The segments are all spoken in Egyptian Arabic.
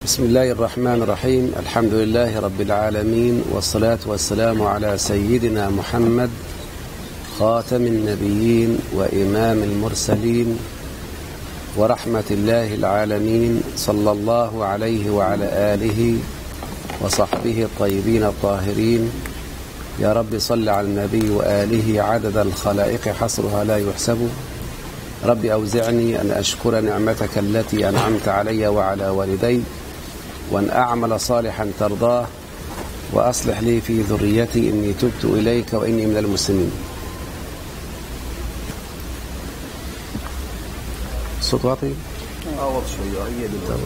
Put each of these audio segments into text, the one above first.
بسم الله الرحمن الرحيم الحمد لله رب العالمين والصلاة والسلام على سيدنا محمد خاتم النبيين وإمام المرسلين ورحمة الله العالمين صلى الله عليه وعلى آله وصحبه الطيبين الطاهرين يا رب صل على النبي وآله عدد الخلائق حصرها لا يحسب رب أوزعني أن أشكر نعمتك التي أنعمت علي وعلى والدي وأن أعمل صالحا ترضاه وأصلح لي في ذريتي إني تبت إليك وإني من المسلمين صوت واطي أعوض شوية هي دلوقتي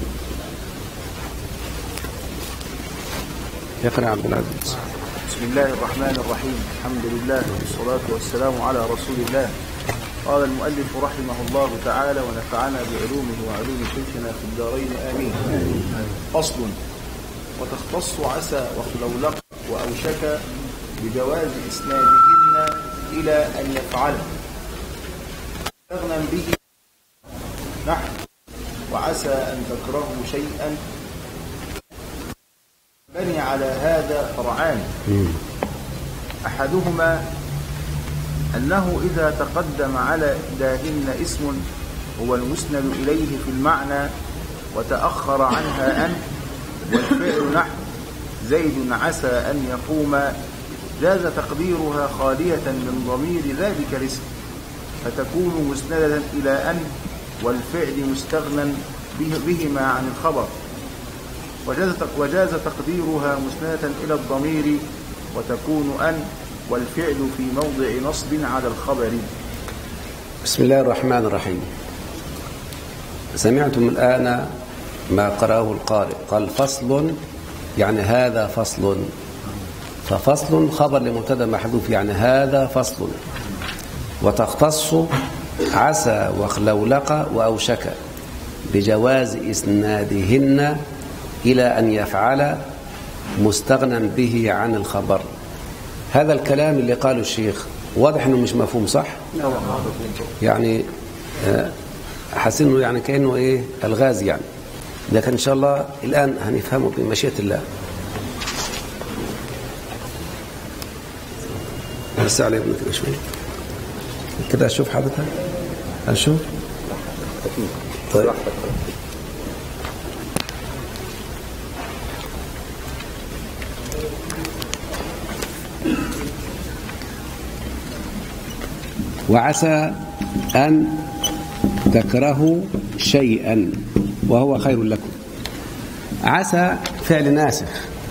يقرأ عبد العزيز بسم الله الرحمن الرحيم الحمد لله والصلاة والسلام على رسول الله قال المؤلف رحمه الله تعالى ونفعنا بعلومه وعلوم شيخنا في الدارين آمين فصل وتختص عسى وخلولق وأوشك بجواز إسنادهن إلى أن يفعل استغنى به نحن وعسى أن تكرهوا شيئا بني على هذا فرعان أحدهما أنه إذا تقدم على إحداهن اسم هو المسند إليه في المعنى وتأخر عنها أن والفعل نحو زيد عسى أن يقوم جاز تقديرها خالية من ضمير ذلك الاسم فتكون مسندة إلى أن والفعل مستغنى به- بهما عن الخبر وجاز وجاز تقديرها مسندة إلى الضمير وتكون أن والفعل في موضع نصب على الخبر بسم الله الرحمن الرحيم سمعتم الآن ما قرأه القارئ قال فصل يعني هذا فصل ففصل خبر لمبتدا محذوف يعني هذا فصل وتختص عسى وخلولق وأوشك بجواز إسنادهن إلى أن يفعل مستغنى به عن الخبر هذا الكلام اللي قاله الشيخ واضح انه مش مفهوم صح يعني آه، حاسين انه يعني كانه ايه الغاز يعني لكن ان شاء الله الان هنفهمه بمشيئه الله بس على ابنك كده شويه كده اشوف حضرتك اشوف طيب وعسى أن تكرهوا شيئا وهو خير لكم عسى فعل ناسخ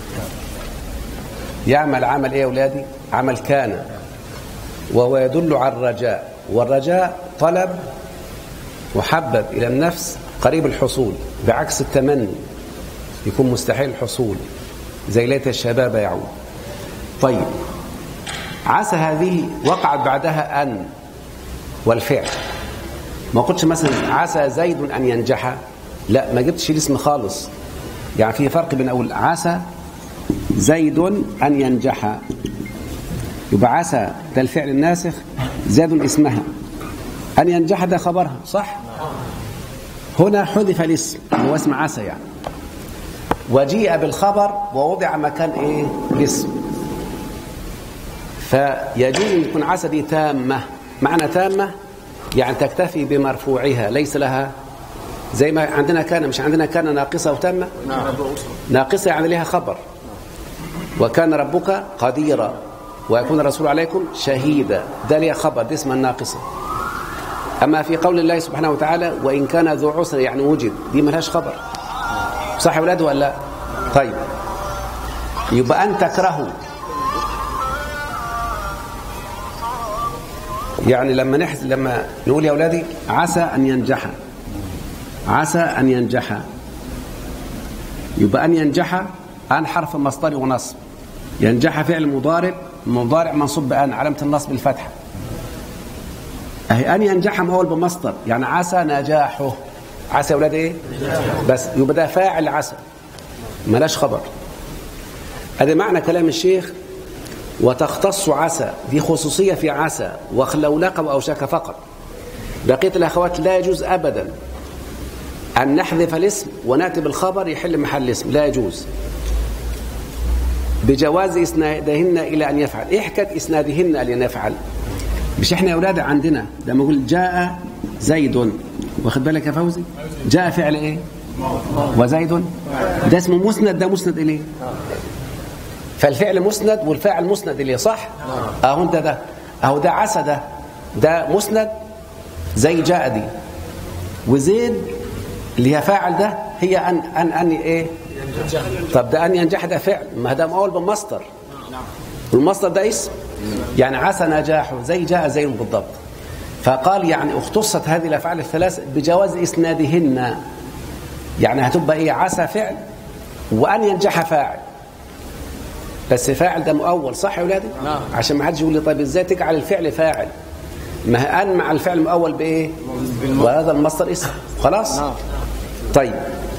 يعمل عمل ايه يا اولادي عمل كان وهو يدل على الرجاء والرجاء طلب محبب الى النفس قريب الحصول بعكس التمني يكون مستحيل الحصول زي ليت الشباب يعود طيب عسى هذه وقعت بعدها أن والفعل ما قلتش مثلا عسى زيد أن ينجح لا ما جبتش الاسم خالص يعني في فرق بين أقول عسى زيد أن ينجح يبقى عسى ده الفعل الناسخ زيد اسمها أن ينجح ده خبرها صح هنا حذف الاسم هو اسم عسى يعني وجيء بالخبر ووضع مكان ايه الاسم فيجوز ان تكون عسى دي تامه معنى تامه يعني تكتفي بمرفوعها ليس لها زي ما عندنا كان مش عندنا كان ناقصه وتامه ناقصه يعني لها خبر وكان ربك قديرا ويكون الرسول عليكم شهيدا ده ليها خبر دي اسمها الناقصه اما في قول الله سبحانه وتعالى وان كان ذو عسر يعني وجد دي ملهاش خبر صح يا ولاد ولا لا طيب يبقى ان تكرهوا يعني لما نحز لما نقول يا اولادي عسى ان ينجح عسى ان ينجح يبقى ان ينجح ان حرف مصدر ونصب ينجح فعل مضارع مضارع منصوب بان علامه النصب الفتحه اهي ان ينجح ما هو بمصدر يعني عسى نجاحه عسى يا اولاد ايه بس يبقى ده فاعل عسى ملاش خبر هذا معنى كلام الشيخ وتختص عسى دي خصوصية في عسى وخلولق وأوشك فقط بقية الأخوات لا يجوز أبدا أن نحذف الاسم ونأتي بالخبر يحل محل الاسم لا يجوز بجواز إسنادهن إلى أن يفعل إيه حكاية إسنادهن إلى أن يفعل مش إحنا يا أولاد عندنا لما أقول جاء زيد واخد بالك يا فوزي جاء فعل إيه وزيد ده اسمه مسند ده مسند إليه فالفعل مسند والفاعل مسند إليه صح أهو أنت ده أهو ده عسى ده ده مسند زي جاء دي وزيد اللي هي فاعل ده هي أن أن أن إيه طب ده أن ينجح ده فعل ما ده مقول بالمصدر والمصدر ده اسم يعني عسى نجاحه زي جاء زي بالضبط فقال يعني اختصت هذه الافعال الثلاث بجواز اسنادهن يعني هتبقى ايه عسى فعل وان ينجح فاعل بس فاعل ده مؤول صح يا ولادي نعم. عشان ما حدش يقول لي طيب ازاي تجعل الفعل فاعل ما هي ان مع الفعل المؤول بايه وهذا المصدر اسم خلاص نعم. طيب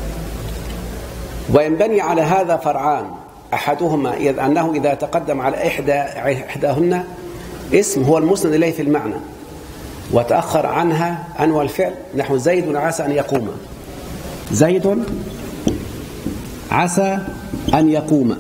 وينبني على هذا فرعان احدهما اذ انه اذا تقدم على احدى احداهن اسم هو المسند اليه في المعنى وتاخر عنها انوى الفعل نحو زيد عسى ان يقوم زيد عسى ان يقوم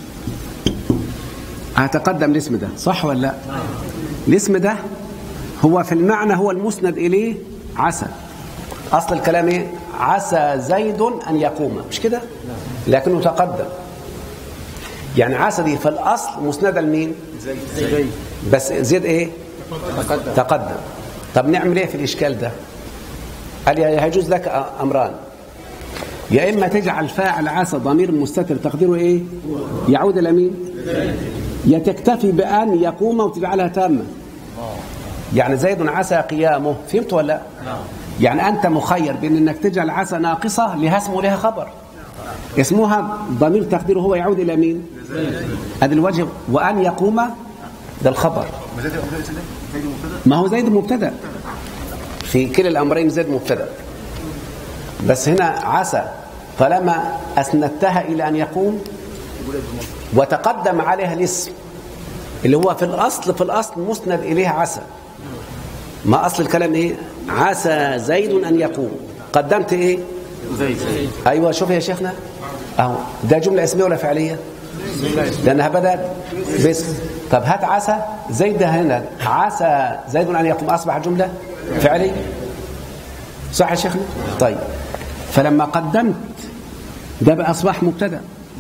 هتقدم الاسم ده صح ولا لا الاسم ده هو في المعنى هو المسند اليه عسى اصل الكلام ايه عسى زيد ان يقوم مش كده لكنه تقدم يعني عسى دي في الاصل مسنده لمين زيد بس زيد ايه تقدم تقدم طب نعمل ايه في الاشكال ده قال يا- يجوز لك امران يا اما تجعل فاعل عسى ضمير مستتر تقديره ايه يعود الى مين يا تكتفي بان يقوم وتجعلها تامه يعني زيد عسى قيامه فهمت ولا لا يعني انت مخير بين انك تجعل عسى ناقصه لها اسم ولها خبر اسمها ضمير تقديره هو يعود الى مين هذا الوجه وان يقوم ده الخبر ما زاد المبتدا زاد المبتدا ما هو زيد مبتدا في كلا الامرين زيد مبتدا بس هنا عسى طالما اسندتها الى ان يقوم وتقدم عليها الاسم اللي هو في الاصل في الاصل مسند اليه عسى ما اصل الكلام ايه عسى زيد ان يقوم قدمت ايه زيد ايوه شوف يا شيخنا اهو ده جمله اسميه ولا فعليه لانها بدات باسم طب هات عسى زيد ده هنا عسى زيد ان يقوم اصبح جمله فعليه صح يا شيخنا طيب فلما قدمت ده بقى اصبح مبتدا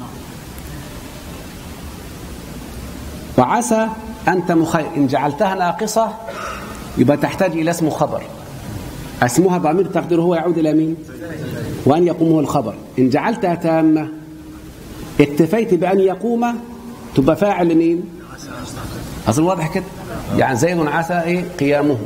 وعسى انت مخير ان جعلتها ناقصه يبقى تحتاج الى اسم خبر اسمها ضمير تقديره هو يعود الى مين وأن يقوم هو الخبر إن جعلتها تامة اكتفيت بأن يقوم تبقى فاعل لمين أصل واضح كده يعني زيد عسى إيه قيامه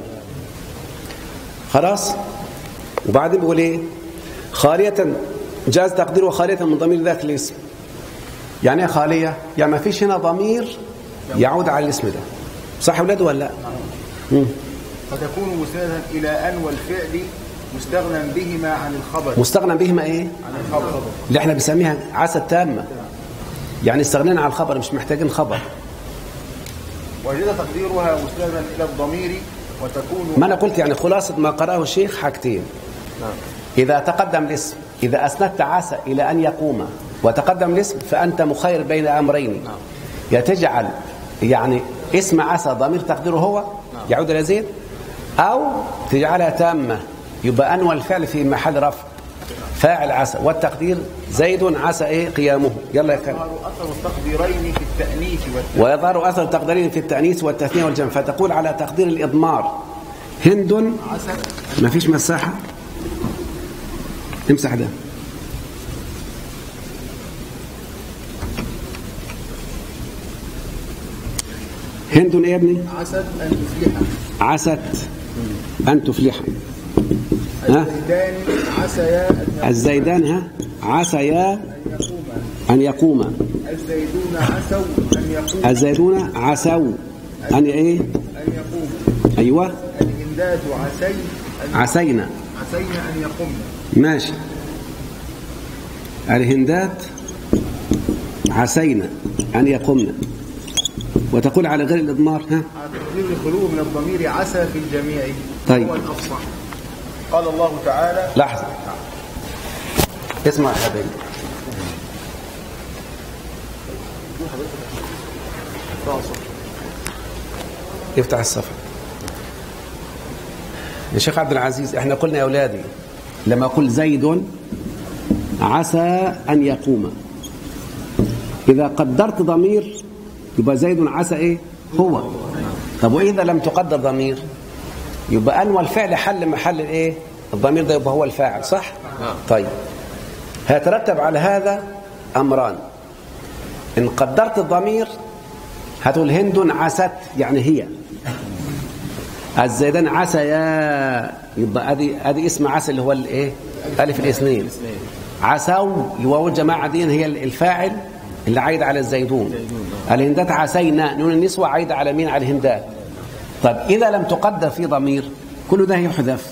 خلاص وبعدين بيقول إيه خالية جاز تقديره خالية من ضمير ذات الاسم يعني ايه خالية يعني ما فيش هنا ضمير يعود على الاسم ده صح يا ولاد ولا لا مم. فتكون مسندا الى ان والفعل مستغنى بهما عن الخبر مستغنى بهما ايه عن الخبر اللي احنا بنسميها عسى التامة يعني استغنينا عن الخبر مش محتاجين خبر وجد تقديرها مسندا الى الضمير وتكون ما انا قلت يعني خلاصة ما قرأه الشيخ حاجتين إذا تقدم الاسم إذا أسندت عسى إلى أن يقوم وتقدم الاسم فأنت مخير بين أمرين يا تجعل يعني اسم عسى ضمير تقديره هو يعود إلى زيد أو تجعلها تامة يبقى أنوى الفعل في محل رفع فاعل عسى والتقدير زيد عسى إيه قيامه يلا يا كلام يظهر اثر التقديرين في التانيث والتأنيث ويظهر أثر التقديرين في التأنيث والتثنية والجمع فتقول على تقدير الإضمار هند عسى ما فيش مساحة امسح ده هند ايه يا ابني عسى ان تفلح عست ان تفلح ها الزيدان عسيا ان الزيدان ها عسيا يقوما ان يقوما الزيدون عسوا ان يقوموا الزيتون عسوا ان ايه ان يقوموا ايوه الهندات عسي أن عسينا عسينا ان يقومن ماشي الهندات عسينا أن يقمن وتقول على غير الإضمار ها على تقدير الخلو من الضمير عسى في الجميع طيب. هو الافصح قال الله تعالى لحظة اسمع يا حبيبي افتح الصفحة يا شيخ عبد العزيز احنا قلنا يا اولادي لما اقول زيد عسى ان يقوم اذا قدرت ضمير يبقى زيد عسى ايه هو طب واذا لم تقدر ضمير يبقى انوى الفعل حل محل الايه الضمير ده يبقى هو الفاعل صح طيب هيترتب على هذا امران ان قدرت الضمير هتقول هند عست يعني هي الزيدان عسى يا يبقى ادي ادي اسم عسى اللي هو الايه الف الاثنين عسوا واو الجماعه دي هي الفاعل اللي عايد على الزيدون الهندات عسينا نون النسوه عايده على مين على الهندات طيب اذا لم تقدر في ضمير كل ده يحذف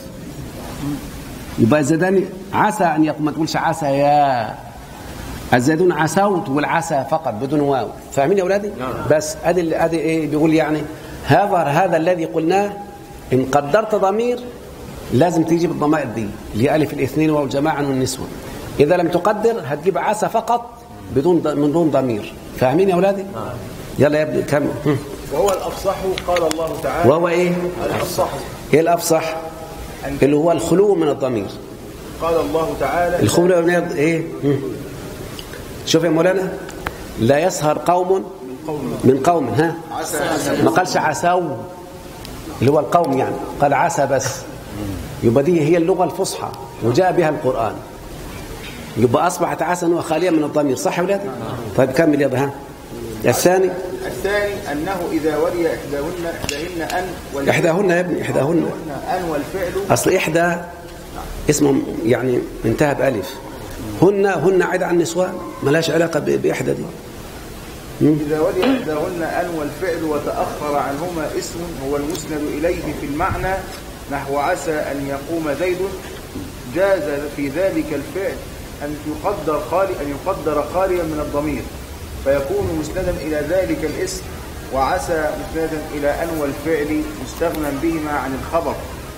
يبقى الزيدان عسى ان يقوم ما تقولش عسى يا الزيدون عسوت والعسى فقط بدون واو فاهمين يا اولادي بس ادي ادي ايه بيقول يعني هذا هذا الذي قلناه ان قدرت ضمير لازم تيجي بالضمائر دي اللي هي الف الاثنين واو الجماعه والنسوه اذا لم تقدر هتجيب عسى فقط بدون من دون ضمير فاهمين يا اولادي يلا يا ابني كمل هم. وهو الأفصح قال الله تعالى وهو ايه الأفصح ايه الافصح اللي هو الخلو من الضمير قال الله تعالى الخلو من الض- ايه هم. شوف يا مولانا لا يسهر قوم من قوم ها ما قالش عسوا اللي هو القوم يعني قال عسى بس يبقى دي هي اللغة الفصحى وجاء بها القرآن يبقى أصبحت عسى وخالية من الضمير صح يا ولاد طيب كمل يا ها الثاني الثاني أنه إذا ولي إحداهن إحداهن أن والفعل- إحداهن يا ابني إحداهن أن والفعل أصل إحدى اسمه يعني انتهى بألف هن هن عاد عن النسوان ملاش علاقة ب- بإحدى دي إذا ولي إحداهن أن والفعل وتأخر عنهما اسم هو المسند إليه في المعنى نحو عسى أن يقوم زيد جاز في ذلك الفعل أن يقدر خالي أن يقدر خاليا من الضمير فيكون مسندا إلى ذلك الاسم وعسى مسندا إلى أن والفعل مستغنى بهما عن الخبر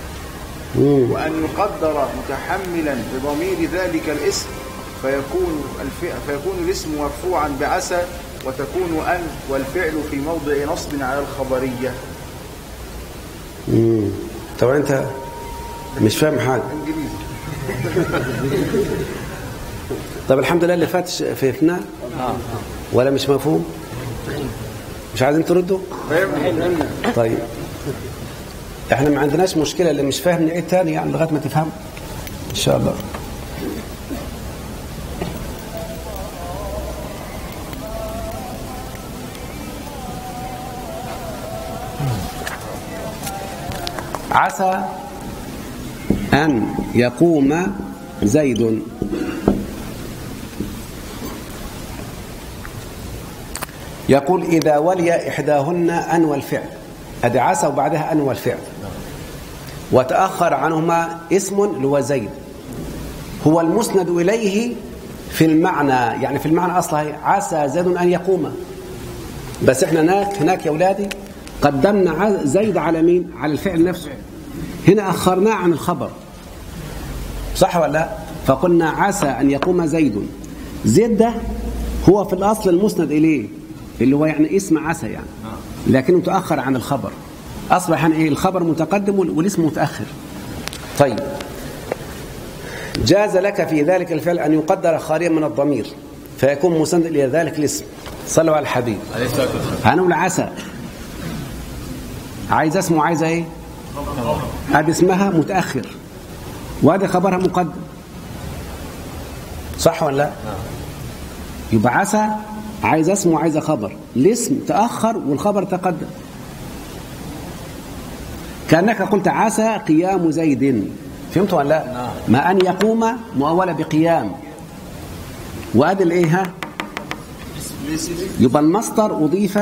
مم. وأن يقدر متحملا بضمير ذلك الاسم فيكون الف... فيكون الاسم مرفوعا بعسى وتكون أن والفعل في موضع نصب على الخبرية مم. طبعا أنت مش فاهم حاجة انجليزي طب الحمد لله اللي فات ش- فهمناه ولا مش مفهوم مش عايزين تردوا طيب احنا ما عندناش مشكلة اللي مش فاهم نعيد تاني يعني لغاية ما تفهم ان شاء الله عسى أن يقوم زيد يقول إذا ولي إحداهن أن والفعل أدي عسى وبعدها أن والفعل وتأخر عنهما اسم اللي هو زيد هو المسند إليه في المعنى يعني في المعنى أصلا عسى زيد أن يقوم بس احنا هناك هناك يا أولادي قدمنا ع- زيد على مين على الفعل نفسه هنا أخرناه عن الخبر صح ولا لا فقلنا عسى أن يقوم زيد زيد ده هو في الأصل المسند إليه اللي هو يعني اسم عسى يعني لكنه تأخر عن الخبر أصبح يعني إيه الخبر متقدم وال- والاسم متأخر طيب جاز لك في ذلك الفعل أن يقدر خاليا من الضمير فيكون مسند إلى ذلك الاسم صلوا على الحبيب عليه الصلاة والسلام هنقول عسى عايز اسمه عايزه ايه ادي اسمها متاخر وادي خبرها مقدم صح ولا لا يبقى عسى عايز اسمه وعايزه خبر الاسم تاخر والخبر تقدم كانك قلت عسى قيام زيد فهمت ولا لا ما ان يقوم مؤوله بقيام وادي الايه ها يبقى المصدر اضيف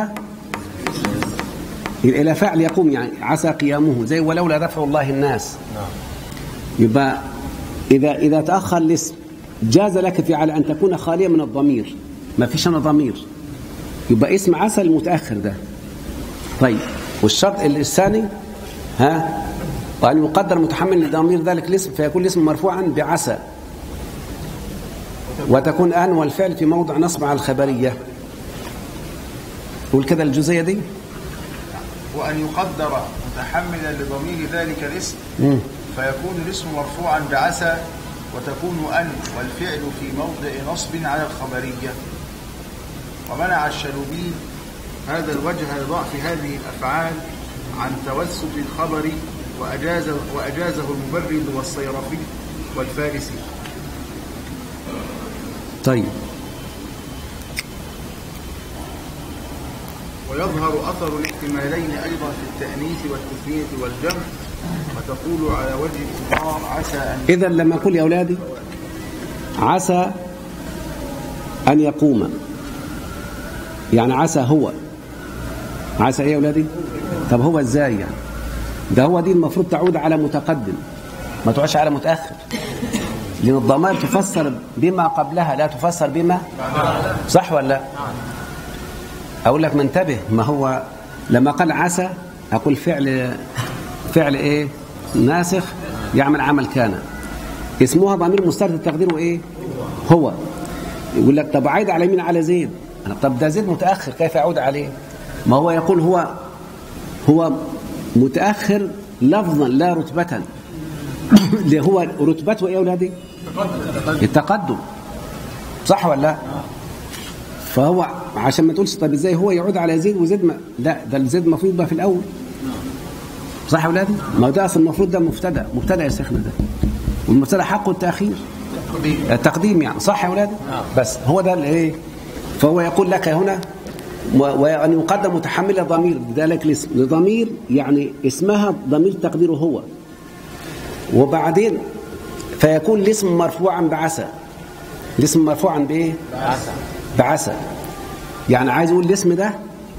إلى فعل يقوم يعني عسى قيامه زي ولولا دفع الله الناس يبقى إذا إذا تأخر الاسم جاز لك في على أن تكون خالية من الضمير ما فيش أنا ضمير يبقى اسم عسى المتأخر ده طيب والشرط الثاني ها وأن يقدر متحمل لضمير ذلك الاسم فيكون الاسم مرفوعا بعسى وتكون أن والفعل في موضع نصب على الخبرية قول كده الجزئية دي وأن يقدر متحملا لضمير ذلك الاسم مم. فيكون الاسم مرفوعا بعسى وتكون أن والفعل في موضع نصب على الخبرية ومنع الشلوبي هذا الوجه لضعف هذه الأفعال عن توسط الخبر وأجاز وأجازه المبرد والصيرفي والفارسي طيب ويظهر أثر الاحتمالين أيضا في التأنيث والتثنية والجمع وتقول على وجه الإظهار عسى أن إذا لما أقول يا أولادي عسى أن يقوم يعني عسى هو عسى إيه يا أولادي طب هو إزاي يعني ده هو دي المفروض تعود على متقدم ما تعودش على متأخر لأن الضمائر تفسر بما قبلها لا تفسر بما صح ولا لا أقول لك ما انتبه ما هو لما قال عسى أقول فعل فعل إيه ناسخ يعمل عمل كان اسمها ضمير مستتر تقديره إيه هو يقول لك طب عايد على مين على زيد أنا طب ده زيد متأخر كيف يعود عليه ما هو يقول هو هو متأخر لفظا لا رتبة اللي هو رتبته ايه يا اولادي التقدم صح ولا لا فهو عشان ما تقولش طب ازاي هو يعود على زيد وزيد ما لا ده الزيد المفروض يبقى في الاول صح يا اولادي ما هو ده اصل المفروض ده مبتدا مبتدا يا شيخنا ده والمبتدا حقه التاخير التقديم يعني صح يا اولادي بس هو ده الايه فهو يقول لك هنا و- وأن يقدم متحمل ضمير ذلك الاسم لضمير يعني اسمها ضمير تقديره هو وبعدين فيكون الاسم مرفوعا بعسى الاسم مرفوعا بايه بعسى بعسى يعني عايز يقول الاسم ده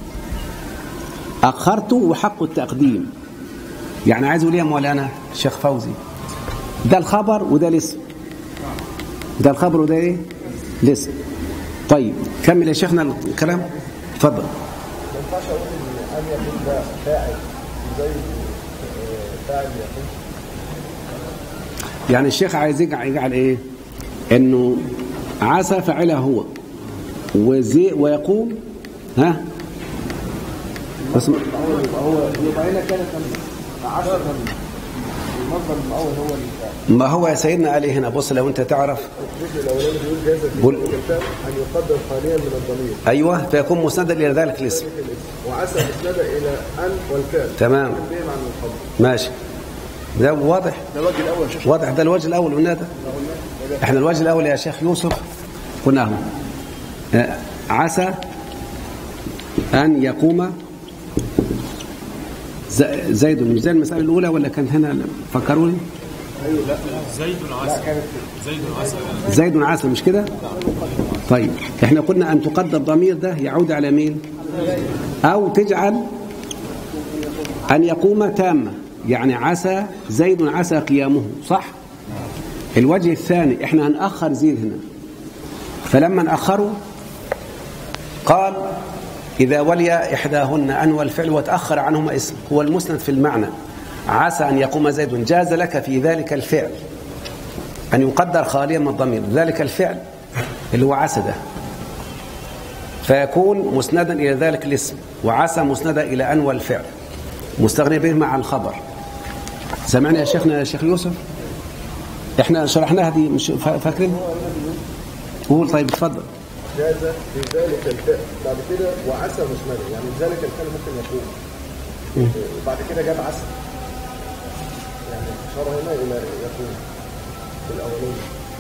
اخرته وحق التقديم يعني عايز يقول ايه يا مولانا الشيخ فوزي ده الخبر وده الاسم ده الخبر وده ايه الاسم طيب كمل يا شيخنا الكلام اتفضل يعني الشيخ عايز يجعل, يجعل ايه انه عسى فعلها هو وزي ويقوم ها بس هو يبقى هنا كانت عشرة المصدر الأول هو الفعل ما هو يا سيدنا قال إيه هنا بص لو انت تعرف الجزء الأولاني بيقول جاز في قول. الكتاب أن يقدر خاليا من الضمير ايوه فيكون مسندا الى ذلك الاسم وعسى مسندة إلى أن والكاف تمام تنبيه عن الخبر ماشي ده واضح ده الوجه الأول شيخ واضح ده الوجه الاول قلنا ده احنا الوجه الاول يا شيخ يوسف قلناه آه، عسى ان يقوم ز- زيد مش زي المساله الاولى ولا كان هنا فكروني زيد عسل زيد عسل زيد عسل مش كده طيب احنا قلنا ان تقدر ضمير ده يعود على مين او تجعل ان يقوم تامه يعني عسى زيد عسى قيامه صح الوجه الثاني احنا هنأخر زيد هنا فلما نأخره قال إذا ولي إحداهن أنوى الفعل وتأخر عنهما اسم هو المسند في المعنى عسى أن يقوم زيد جاز لك في ذلك الفعل أن يقدر خاليا من الضمير ذلك الفعل اللي هو عسى ده فيكون مسندا إلى ذلك الاسم وعسى مسندا إلى أنوى الفعل مستغني به مع الخبر سمعنا يا شيخنا يا شيخ يوسف احنا شرحناها دي مش فا- فاكرين قول طيب اتفضل جاز في ذلك الفعل بعد كده وعسى مسندة يعني ذلك الفعل ممكن يكون وبعد كده جاب عسى يعني إشارة هنا إلى يكون في الأولين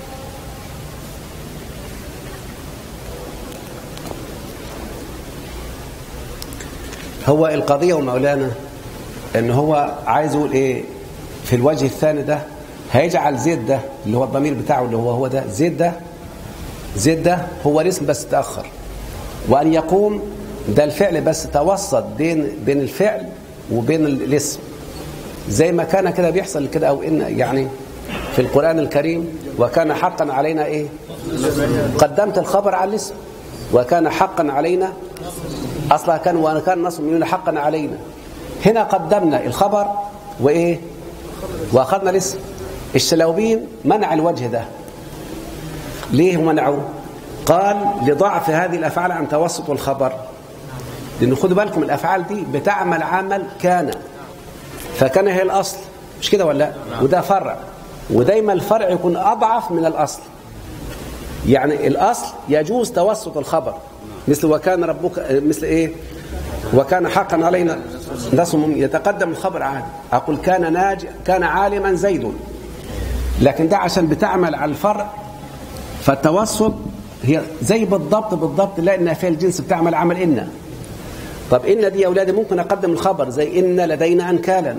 هو القضية ومولانا ان هو عايز يقول ايه في الوجه الثاني ده هيجعل زيد ده اللي هو الضمير بتاعه اللي هو هو ده زيد ده زيد ده هو الاسم بس تأخر وأن يقوم ده الفعل بس توسط بين بين الفعل وبين الاسم زي ما كان كده بيحصل كده أو إن يعني في القرآن الكريم وكان حقا علينا إيه قدمت الخبر على الاسم وكان حقا علينا أصلا كان وكان نصر من حقا علينا هنا قدمنا الخبر وإيه وأخذنا الاسم الشلوبين منع الوجه ده ليه منعوه قال لضعف هذه الافعال عن توسط الخبر لان خدوا بالكم الافعال دي بتعمل عمل كان فكان هي الاصل مش كده ولا لا وده فرع ودايما الفرع يكون اضعف من الاصل يعني الاصل يجوز توسط الخبر مثل وكان ربك مثل ايه وكان حقا علينا نصم يتقدم الخبر عادي اقول كان ناج كان عالما زيد لكن ده عشان بتعمل على الفرع فالتوسط هي زي بالضبط بالضبط لا انها فيها الجنس بتعمل عمل ان طب ان دي يا اولادي ممكن اقدم الخبر زي ان لدينا انكالا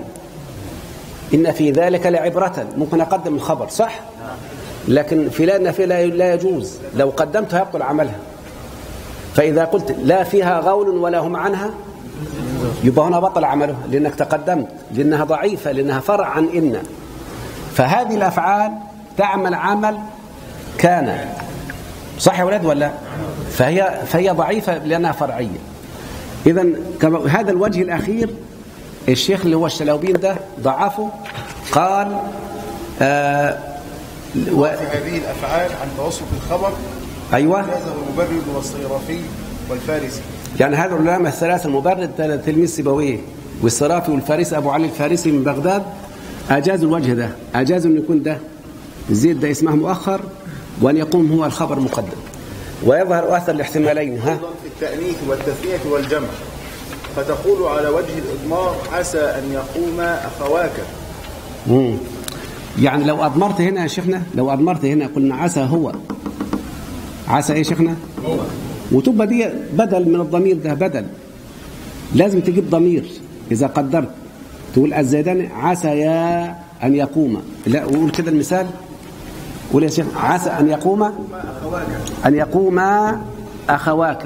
ان في ذلك لعبره ممكن اقدم الخبر صح لكن في لا إن في لا لا يجوز لو قدمتها يبطل عملها فاذا قلت لا فيها غول ولا هم عنها يبقى هنا بطل عملها لانك تقدمت لانها ضعيفه لانها فرع عن ان فهذه الافعال تعمل عمل كان صح يا ولاد ولا فهي فهي ضعيفه لانها فرعيه اذا هذا الوجه الاخير الشيخ اللي هو الشلوبين ده ضعفه قال آه و... في هذه الافعال عن توسط الخبر ايوه هذا المبرد والصيرافي والفارسي يعني هذا العلماء الثلاثه المبرد تلميذ سيبويه والصرافي والفارسي ابو علي الفارسي من بغداد اجازوا الوجه ده اجازوا ان يكون ده زيد ده اسمه مؤخر وان يقوم هو الخبر مقدم ويظهر اثر الاحتمالين ها أيضا في التأنيث والتثنية والجمع فتقول على وجه الإضمار عسى أن يقوم أخواك مم. يعني لو أضمرت هنا يا شيخنا لو أضمرت هنا قلنا عسى هو عسى إيه يا شيخنا هو وتبقى دي بدل من الضمير ده بدل لازم تجيب ضمير إذا قدرت تقول الزيدان عسى يا أن يقوم لا وقول كده المثال قول يا شيخ عسى أن يقوم أن يقوم أخواك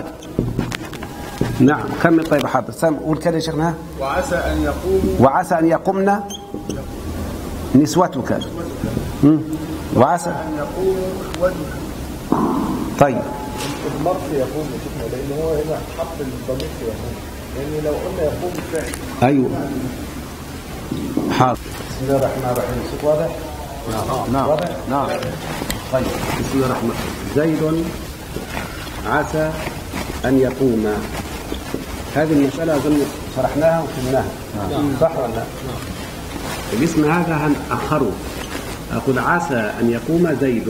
نعم كمل طيب حاضر سام قول كده يا شيخنا وعسى أن يقوم وعسى أن يقمن نسوتك مم. وعسى أن يقوم وجه طيب الضمير في يقوم يا شيخنا لان هو هنا حط الضمير في يقوم لان لو قلنا يقوم فعل أيوه حاضر بسم الله الرحمن الرحيم الصوت واضح؟ نعم واضح؟ نعم طيب بسم الله الرحمن الرحيم زيد عسى أن يقوم هذه المسألة أظن شرحناها وفهمناها صح ولا لا؟ الاسم هذا هنأخره أقول عسى أن يقوم زيد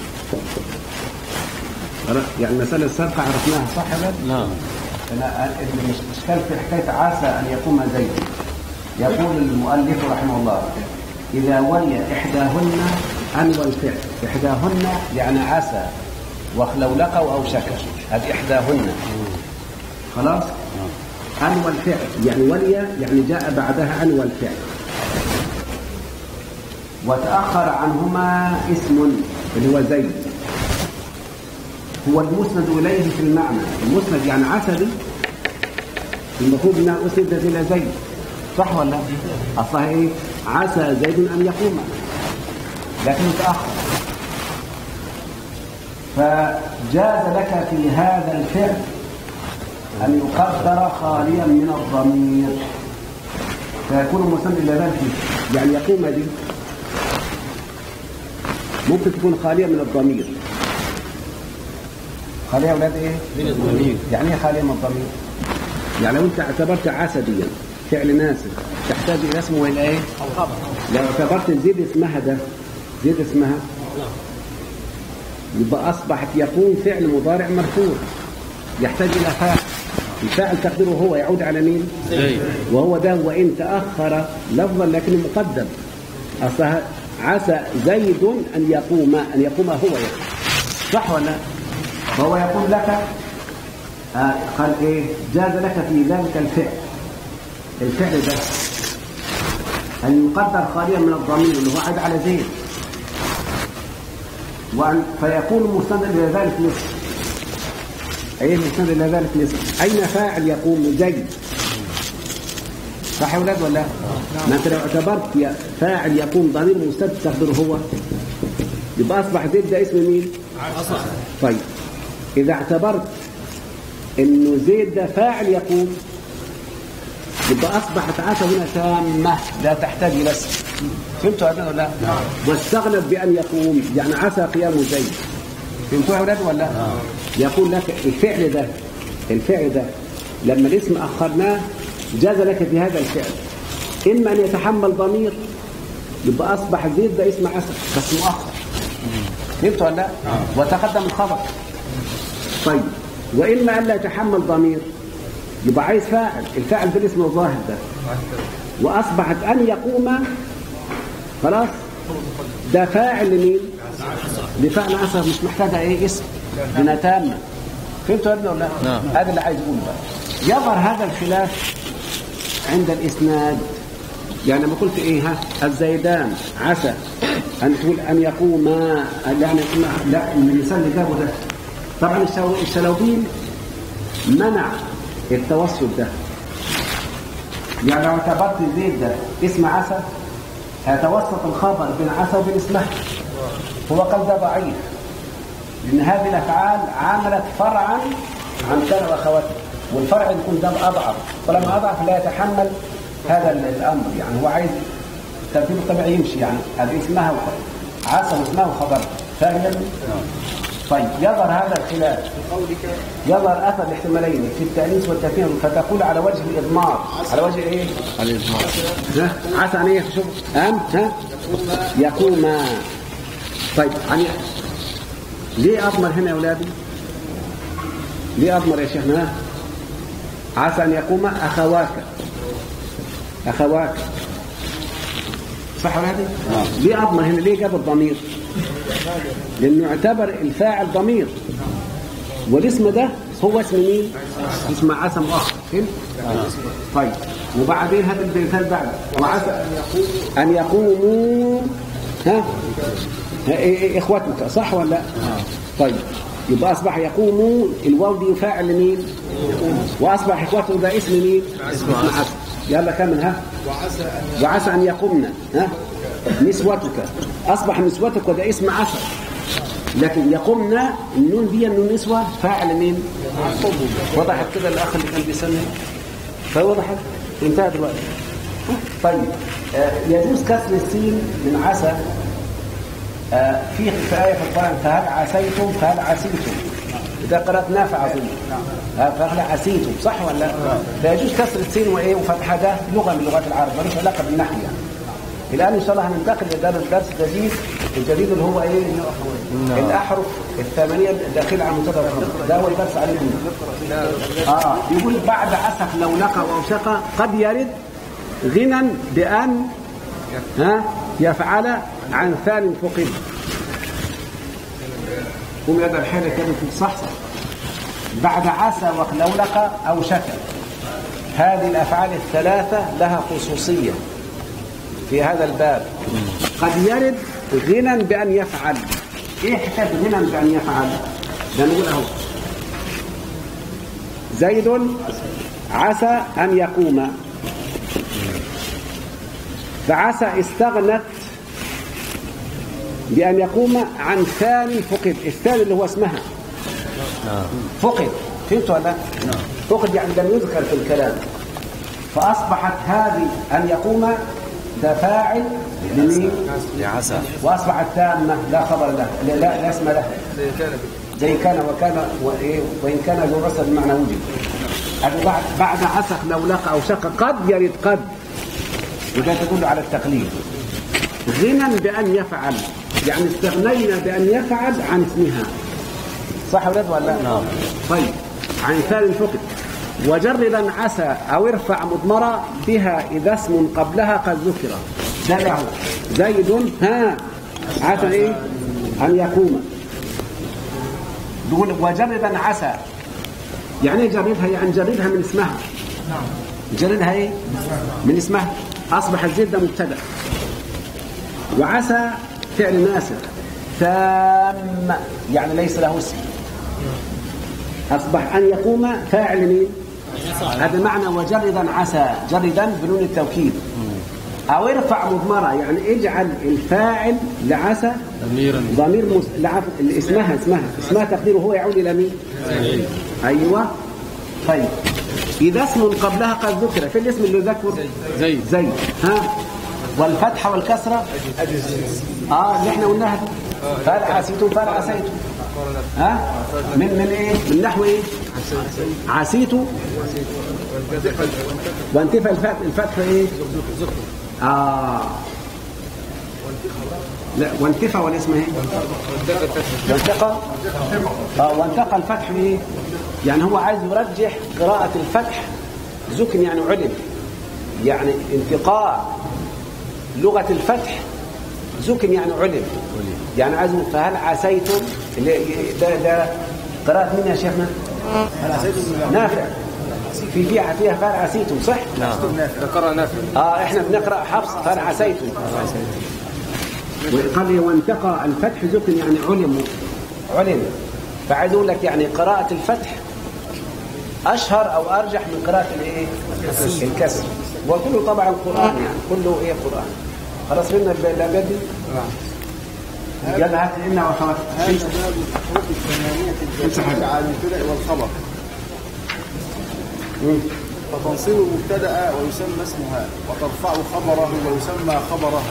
يعني المسألة السابقة عرفناها صح يا ولد؟ نعم أنا الإشكال في حكاية عسى أن يقوم زيد يقول المؤلف رحمه الله إذا ولي إحداهن أنوى الفعل إحداهن يعني عسى ولو لقوا أو شكوا هذه إحداهن خلاص أنوى الفعل يعني ولي يعني جاء بعدها أنوى الفعل وتأخر عنهما اسم اللي هو زيد هو المسند إليه في المعنى المسند يعني عسدي المفروض انها اسندت الى زيد صح ولا لا؟ اصلها ايه؟ عسى زيد ان يقوم لكن تاخر فجاز لك في هذا الفعل ان يقدر خاليا من الضمير فيكون مسند الى ذلك يعني يقوم دي ممكن تكون خاليه من الضمير خاليه يا اولاد ايه؟ من الضمير يعني ايه خاليه من الضمير؟ يعني لو انت اعتبرت عسديا فعل ناسب تحتاج الى اسمه والى ايه؟ لو اعتبرت زيد اسمها ده زيد اسمها يبقى اصبحت يقوم فعل مضارع مرفوع يحتاج الى فاعل الفاعل تقديره هو يعود على مين؟ زيد وهو ده وان تاخر لفظا لكنه مقدم اصلها عسى زيد ان يقوم ان يقوم هو يعني. صح ولا لا؟ فهو يقول لك آه قال ايه جاز لك في ذلك الفعل الفعل ده ان يقدر خاليا من الضمير اللي هو عاد على زيد وأن فيكون مستند الى ذلك نصف ايه مستند الى ذلك نصف اين فاعل يقوم زيد صح يا ولاد ولا لا؟ ما انت لو اعتبرت يا فاعل يقوم ضمير مستند تقدره هو يبقى اصبح زيد ده اسم مين؟ طيب إذا اعتبرت إنه زيد ده فاعل يقوم يبقى أصبحت عسى هنا تامة لا تحتاج إلى اسم فهمتوا هذا ولا لا؟ واستغنت بأن يقوم يعني عسى قيام زيد فهمتوها يا ولاد ولا لا؟ يقول لك الفعل ده الفعل ده لما الاسم اخرناه جاز لك في هذا الفعل اما ان يتحمل ضمير يبقى اصبح زيد ده اسم عسل بس مؤخر فهمت ولا لا؟ وتقدم الخبر طيب واما ان لا يتحمل ضمير يبقى عايز فاعل الفاعل ده الاسم الظاهر ده واصبحت ان يقوم خلاص ده فاعل لمين لفعل عسل مش محتاجه ايه اسم بنا تامه فهمتوا يا ابني ولا لا؟ نعم. هذا اللي عايز اقوله بقى يظهر هذا الخلاف عند الاسناد يعني لما قلت ايه ها الزيدان عسى ان تقول ان يقوما يعني ما- لا المثال اللي جابه ده طبعا الشلو- الشلوبين منع التوسل ده يعني لو اعتبرت زيد ده اسم عسى هيتوسط الخبر بين عسى وبين اسمها هو قال ده ضعيف لان هذه الافعال عملت فرعا عن كان واخواته والفرع يكون ده اضعف طالما اضعف لا يتحمل هذا ال- الامر يعني هو عايز ترتيب الطبيعي يمشي يعني هذه اسمها وخ- عسى واسمها وخبر فاهم يا ابني؟ طيب يظهر هذا الخلاف يظهر اثر الاحتمالين في التانيث والتثنيه فتقول على وجه الاضمار على وجه ايه؟ الإضمار ها عسى ان ايه شوف ام ها يقوما طيب يعني ليه اضمر هنا يا اولادي ليه اضمر يا شيخنا ها؟ عسى ان يقوم اخواك اخواك صح ولا هذه؟ ليه اضمر هنا ليه جاب الضمير لانه اعتبر الفاعل ضمير والاسم ده هو اسم مين اسم عسى مؤخر فهمت طيب وبعدين هذا المثال بعد وعسى ان يقوموا ها ها، إيه- إيه، اخوتك صح ولا لا طيب يبقى اصبح يقوموا الواو دي فاعل لمين واصبح اخوته ده اسم مين اسم عسى يلا كمل ها وعسى ان يقومن ها نسوتك اصبح نسوتك وده اسم عسى لكن يقومن النون دي النون نسوه فاعل مين وضحت كده الاخ اللي كان بيسمي فوضحت انتهى دلوقتي طيب آه، يجوز كسر السين من عسى آه، في في آية في القرآن فهل عسيتم فهل عسيتم إذا قرأت نافع أظن آه، فهل عسيتم صح ولا لا؟ فيجوز كسر السين وإيه وفتحها ده لغة من لغات العرب ملوش علاقة بالنحو يعني الآن إن شاء الله هننتقل لدرس درس جديد الجديد اللي هو إيه؟ الأحرف الثمانية الداخلة على منتدى الخمر ده أول درس عليكم آه يقول بعد أسف لو لقى أو شقى قد يرد غنى بأن ها يفعل عن ثان فقد قوم يد الحيلة كده تتصحصح بعد عسى وخلولق أو شكى هذه الأفعال الثلاثة لها خصوصية في هذا الباب قد يرد غنى بأن يفعل إيه حكاية غنى بأن يفعل ده نقول أهو زيد عسى أن يقوم فعسى استغنت بأن يقوم عن ثاني فقد الثاني اللي هو اسمها فقد فهمت ولا لا؟ فقد يعني لم يذكر في الكلام فأصبحت هذه أن يقوم ده فاعل لمين؟ لعسى وأصبحت تامة لا خبر له لا, لا, لا اسم له زي كان وكان وإيه وإن كان ذو رسل بمعنى وجد هذا بعد بعد عسق لو لقى أو شق قد يرد قد وده تدل على التقليد غنى بأن يفعل يعني استغنينا بأن يفعل عن اسمها صح يا ولاد ولا لا؟ نعم. طيب عن ثاني فقد وجردا عسى أو ارفع مضمرة بها إذا اسم قبلها قد ذكر ده له زيد ها عسى إيه أن يقوم يقول وجردا عسى يعني ايه جردها يعني جردها من اسمها جردها ايه من اسمها اصبح الزيد ده مبتدا وعسى فعل ناسخ تام يعني ليس له اسم اصبح ان يقوم فاعل مين هذا معنى وجردا عسى جردا بنون التوكيد او ارفع مضمره يعني اجعل الفاعل لعسى ضميرا ضمير مس... لعف... اللي اسمها اسمها اسمها تقديره هو يعود الى مين ايوه طيب اذا اسم قبلها قد ذكر في الاسم اللي ذكر زيد زيد ها والفتحه والكسره اه اللي احنا قلناها دي. فهل عسيتم فهل عسيتم ها من من ايه من نحو ايه عسيتوا وانتفى الفتح الفتح ايه اه لا وانتفى ولا اسمه ايه وانتقى اه وانتقى الفتح ايه يعني هو عايز يرجح قراءة الفتح زكن يعني علم يعني انتقاء لغة الفتح زكن يعني علم يعني عايز يقول فهل عسيتم اللي ده ده قراءة مين يا شيخنا؟ نافع في فيها فيها فهل عسيتم صح؟ ذكرها نافع اه احنا بنقرا حفص فهل عسيتم وقال لي وانتقى الفتح زكن يعني علم علم فعايز اقول لك يعني قراءة الفتح اشهر او ارجح من قراءة الايه؟ الكسر وكله طبعا قرآن يعني كله ايه قرآن خلاص فهمنا الابيات دي؟ يلا هات لنا واخواتك هذا باب الحروف الثمانية الجميلة على المبتدأ والخبر فتنصيب المبتدأ ويسمى اسمها وترفع خبره ويسمى خبرها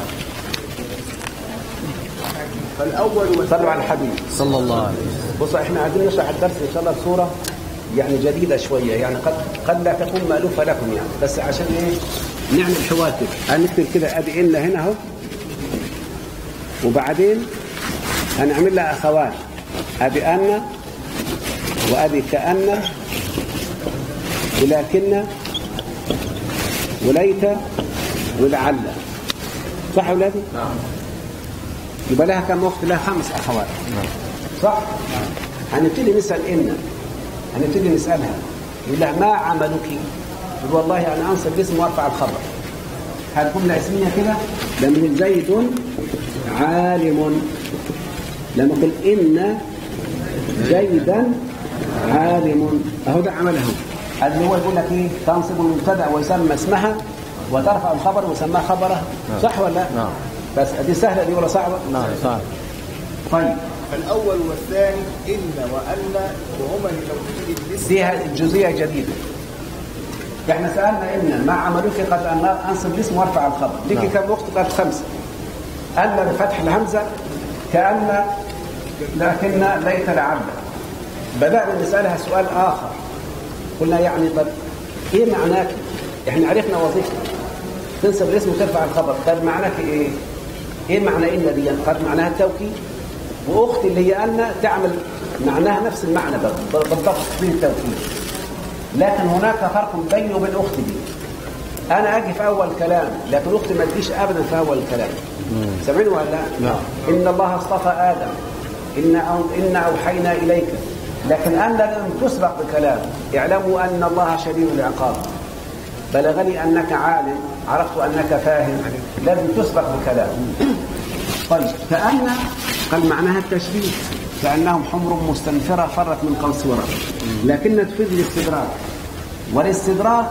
فالأول صلوا على الحبيب صلى الله عليه وسلم بصوا احنا عايزين نشرح الدرس ان شاء الله بصوره يعني جديده شويه يعني قد قد لا تكون مالوفه لكم يعني بس عشان ايه نعمل حوار كده هنكتب كده ادي ان هنا اهو وبعدين هنعمل لها اخوات ادي ان وادي كأن ولكن وليت ولعل صح يا اولادي؟ نعم يبقى لها كم وقت لها خمس اخوات صح هنبتدي نسال ان هنبتدي نسالها يقول لها ما عملك يقول والله انا انصب الاسم وارفع الخبر هل جمله اسميه كده لما زيد عالم لما قل ان زيدا عالم اهو ده عمله اللي هو يقول لك ايه تنصب المبتدا ويسمى اسمها وترفع الخبر ويسمى خبرها صح ولا لا؟ نعم. بس دي سهله دي ولا صعبه؟ نعم صح طيب فالأول والثاني إن وأن وهما لتوكيد الاسم دي جزئيه جديده احنا سالنا ان ما عملوك قد ان انصب الاسم وارفع الخبر ديك نعم. كم وقت قد خمسه ان بفتح الهمزه كان لكن ليت لعل بدانا نسالها سؤال اخر قلنا يعني طب ايه معناك احنا عرفنا وظيفتك تنسب الاسم وترفع الخبر طب معناك ايه ايه معنى ان دي قد معناها التوكيد واختي اللي هي ان تعمل معناها نفس المعنى بال- بالضبط في التوكيد لكن هناك فرق بيني وبين اختي دي انا اجي في اول كلام لكن اختي ما تجيش ابدا في اول الكلام سامعين ولا لا؟ نعم. ان الله اصطفى ادم ان أو ان اوحينا اليك لكن انا لم تسبق بكلام اعلموا ان الله شديد العقاب بلغني انك عالم عرفت انك فاهم لم تسبق بكلام طيب كأن قال معناها التشبيه كأنهم حمر مستنفرة فرت من قوسورة لكن تفيد الاستدراك والاستدراك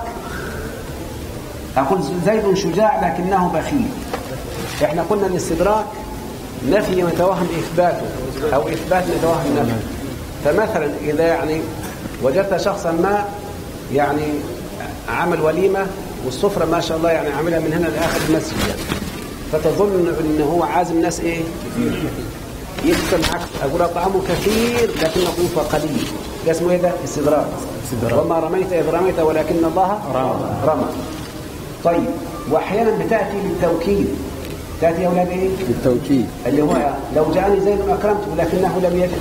أقول زيد شجاع لكنه بخيل احنا قلنا الاستدراك نفي يتوهم إثباته أو إثبات يتوهم نفي فمثلا إذا يعني وجدت شخصا ما يعني عمل وليمة والسفرة ما شاء الله يعني عاملها من هنا لآخر المسجد يعني فتظن ان هو عازم ناس ايه يدخل معك اقول طعامه كثير لكن ضيوفه قليل ده اسمه ايه ده استدراك استدراك. وما رميت اذ رميت ولكن الله رمى. رمى طيب واحيانا بتاتي للتوكيد تاتي يا اولاد ايه بالتوكيد اللي هو لو جاءني زيد اكرمته لكنه لم يجد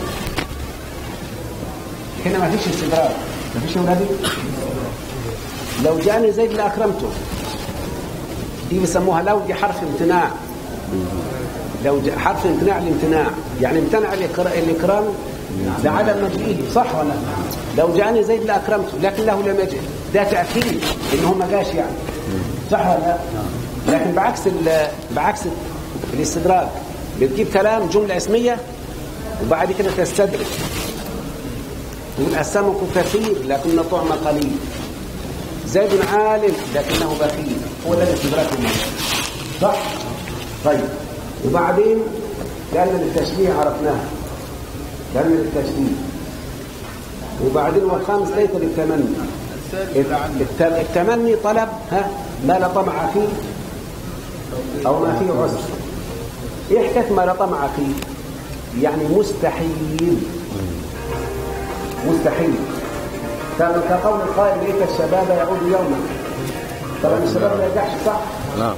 هنا ما فيش استدراك ما فيش يا اولادي لو جاءني زيد لاكرمته دي بيسموها لو دي حرف امتناع لو جاء حرف امتناع الامتناع يعني امتنع الإكرا- الاكرام لعدم مجيئه صح ولا لا؟ لو جاءني زيد لاكرمته لكنه لم يجئ ده تاكيد ان هو ما جاش يعني صح ولا لا؟ لكن بعكس ال- بعكس الاستدراك بتجيب كلام جمله اسميه وبعد كده تستدرك تقول السمك كثير لكن طعم قليل زيد عالم لكنه بخيل هو ده الاستدراك المعنى صح؟ طيب وبعدين كان للتشبيه عرفناها كان للتشبيه وبعدين والخامس ليس للتمني الت- التمني طلب ها ما لا طمع فيه او ما فيه عذر ايه حكايه ما لا طمع فيه يعني مستحيل مستحيل كما كقول القائل ليت الشباب يعود يوما طبعا الشباب ما يرجعش صح نعم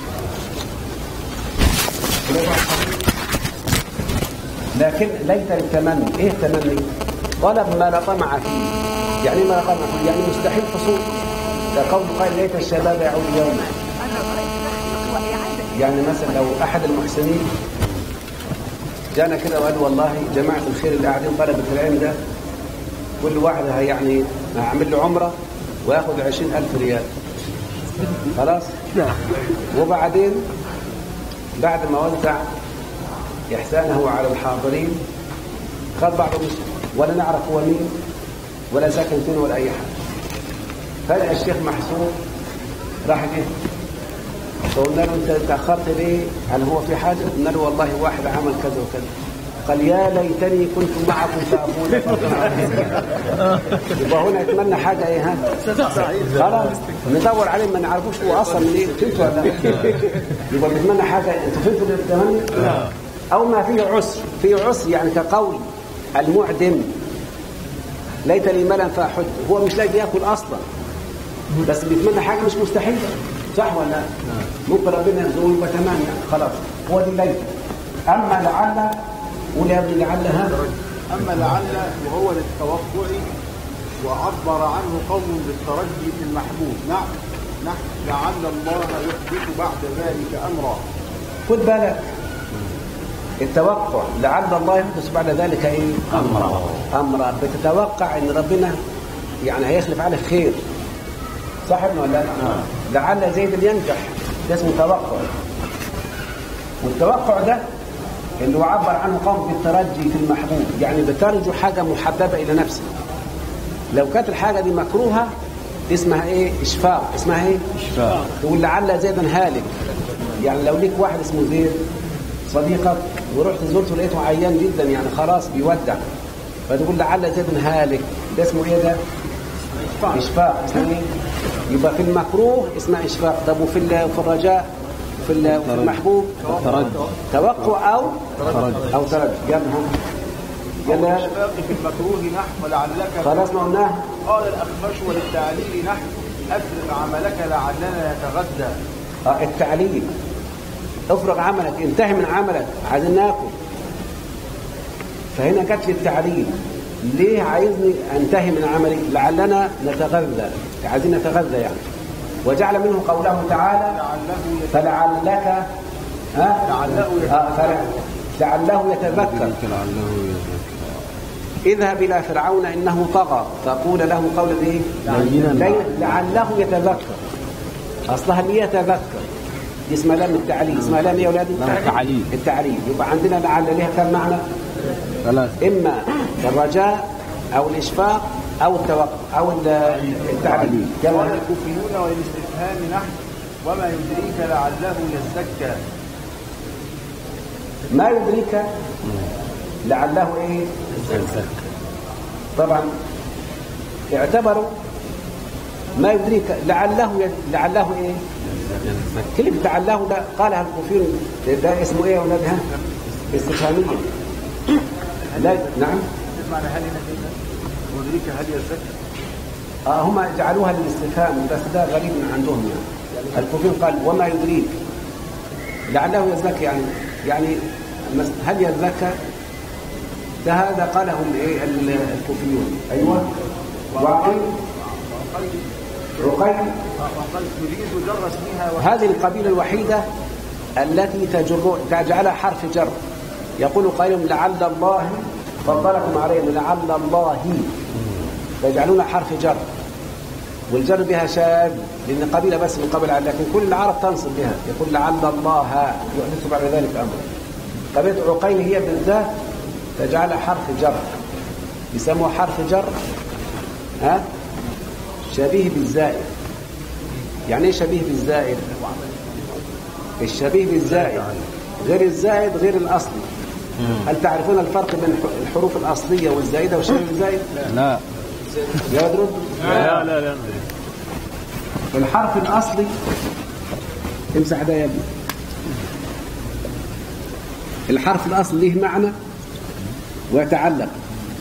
لكن ليت التمني ايه التمني طلب ما لا طمع فيه يعني ما لا طمع فيه يعني مستحيل حصول كقول قائل ليت الشباب يعود يوما يعني مثلا لو احد المحسنين جانا كده وقال والله جماعه الخير اللي قاعدين طلبه العلم ده كل واحد هي- يعني هعمل له عمره وياخد 20000 ريال خلاص وبعدين بعد ما وزع إحسانه على الحاضرين خد بعضه مش ولا نعرف هو مين ولا ساكن فين ولا أي حاجة فجأة الشيخ محسوب راح جه فقلنا له أنت تأخرت ليه؟ هل هو في حاجة؟ قلنا له والله واحد عمل كذا وكذا قال يا ليتني كنت معكم فأقول يبقى هنا يتمنى حاجة إيه ها؟ خلاص ندور عليه ما نعرفوش هو أصلا منين فهمتوا ولا لا؟ يبقى بيتمنى حاجة أنتوا فهمتوا التمني؟ أو ما فيه عسر فيه عسر يعني كقول المعدم ليت لي ملا فأحد هو مش لاقي ياكل أصلا بس بيتمنى حاجة مش مستحيلة صح ولا لا؟ ممكن ربنا يرزقه يبقى تمام يعني خلاص هو دي ليت أما لعل قول يا ابني لعل هذا أما لعل وهو للتوقع وعبر عنه قوم بالترجي في المحبوب نعم نحن لعل الله يحدث بعد ذلك أمرا خد بالك التوقع لعل الله يحدث بعد ذلك ايه امرا امرا بتتوقع ان ربنا يعني هيخلف عليك خير صح ولا لا لعل زيد ينجح ده اسمه توقع والتوقع ده اللي هو عبر عنه قوم بالترجي في المحبوب يعني بترجو حاجه محببه الى نفسه لو كانت الحاجه دي مكروهه اسمها ايه اشفاق اسمها ايه اشفاق تقول لعل زيدا هالك يعني لو ليك واحد اسمه زيد صديقك ورحت زرته لقيته عيان جدا يعني خلاص بيودع فتقول لعل زيدا هالك ده اسمه ايه ده؟ اشفاق اسمه ايه؟ يبقى في المكروه اسمه اشفاق طب وفي ال- في الرجاء في ال- في المحبوب ترجي توقع او ترجي او ترجي يلا ها. يلا الاشفاق في المكروه نحو ولعلك خلاص ما قلناه قال الأخفش وللتعليل نحو أفرغ عملك لعلنا يتغدى آه، التعليل افرغ عملك انتهي من عملك عايزين ناكل فهنا جت في التعليل ليه عايزني انتهي من عملي لعلنا نتغذى عايزين نتغذى يعني وجعل منه قوله تعالى لعله يت- فلعلك ها لعله يتذكر. آه، فلع- لعله يتذكر لعله يذكر اذهب الى فرعون انه طغى فقول له قولا ايه لينا لي- لعله يتذكر اصلها ليتذكر دي اسمها لام التعليل اسمها لام ايه يا اولادي لام التعليل. التعليل يبقى عندنا لعل لها كم معنى ثلاثة اما الرجاء او الاشفاق او التوقع او ال- التعليل قال يلا الكوفيون وللاستفهام نحو وما يدريك لعله يزكى ما يدريك لعله ايه طبعا اعتبروا ما يدريك لعله يد- لعله ايه كلمة لعله ده قالها الكوفيون ده اسمه ايه يا اولاد ها استفهامية لا نعم معنى هل هنا كده يدريك هل يزكى آه هم جعلوها للاستفهام بس ده غريب من عندهم يعني الكوفيون قال وما يدريك لعله يزكى يعني يعني مس- هل يزكى ده هذا قاله الايه ال- الكوفيون ايوه وعقيل عقيل وقال يريد جر اسمها وهي هذه القبيلة الوحيدة التي تجر تجعلها حرف جر يقول قائل لعل الله فضلكم عليهم لعل الله فيجعلونها حرف جر والجر بها شاذ لأن قبيلة بس من قبل لكن كل العرب تنصب بها يقول لعل الله يحدث بعد ذلك أمر قبيلة عقيل هي بالذات تجعلها حرف جر يسموها حرف جر ها شبيه بالزائد يعني ايه شبيه بالزائد الشبيه بالزائد غير الزائد غير الاصلي هل تعرفون الفرق بين الحروف الاصليه والزائده والشبيه بالزائد لا يا ولد رد لا لا لا الحرف الاصلي امسح ده يا ابني الحرف الاصلي له معنى ويتعلق